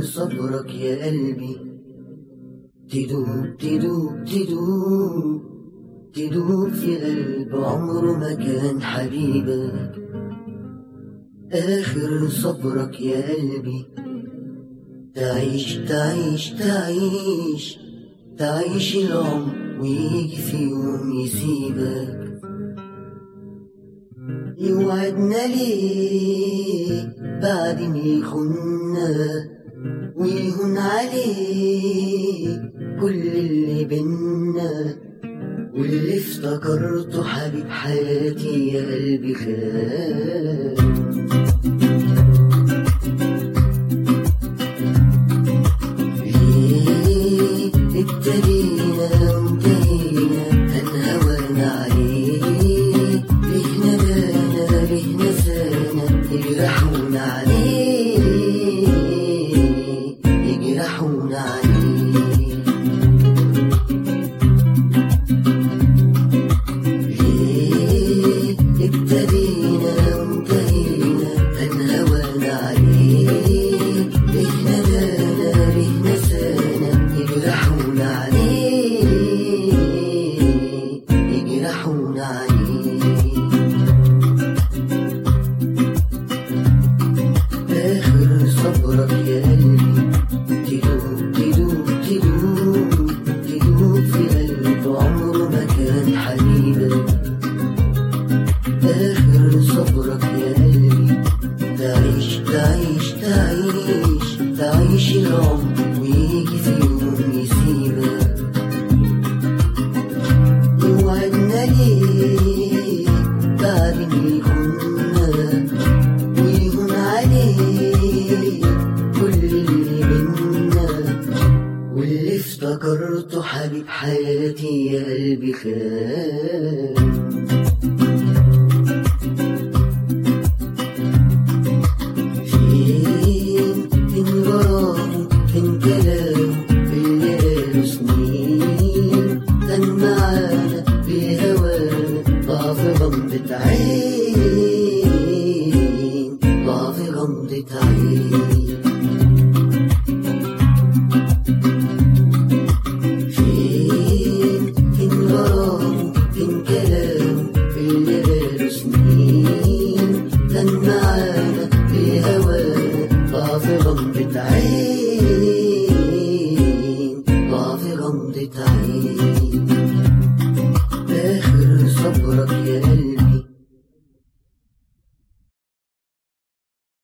صبرك يا قلبي تدوب تدوب تدوب تدوب في قلب عمره ما كان حبيبك آخر صبرك يا قلبي تعيش تعيش تعيش تعيش العمر ويجي في يوم يسيبك يوعدنا ليه بعد ما يخنا ويهون عليه كل اللي بينا واللي افتكرته حبيب حياتي يا قلبي خان ليه ابتدينا وانتهينا هنهوانا عليه ليه ندانا ليه نسانا يجرحونا عليه يجرحونا عليه ليه ابتدينا وانتهينا هنهوانا عليه ليه ندانا ليه نسانا يجرحونا عليه يجرحونا عليه آخر صبرك يا قلبي تدوب تدوب تدوب تدوب في قلب عمره ما كان حبيبك آخر صبرك يا قلبي تعيش تعيش تعيش تعيش العمر ويجي في يوم يسيبك يوعدنا ليه بعد ما يخنا ويهون عليه كل اللي بينا واللي افتكرته حبيب حياتي يا قلبي خان فين فين غرامه فين كلامه اللي قاله سنين كان معانا بهوانا ضعف غمضة عين ضعف غمضة عين فين فين غرامه فين كلامه اللي قاله سنين كان معانا بهوانا ضعف غمضة عين ضعف غمضة عين آخر صبرك يا قلبي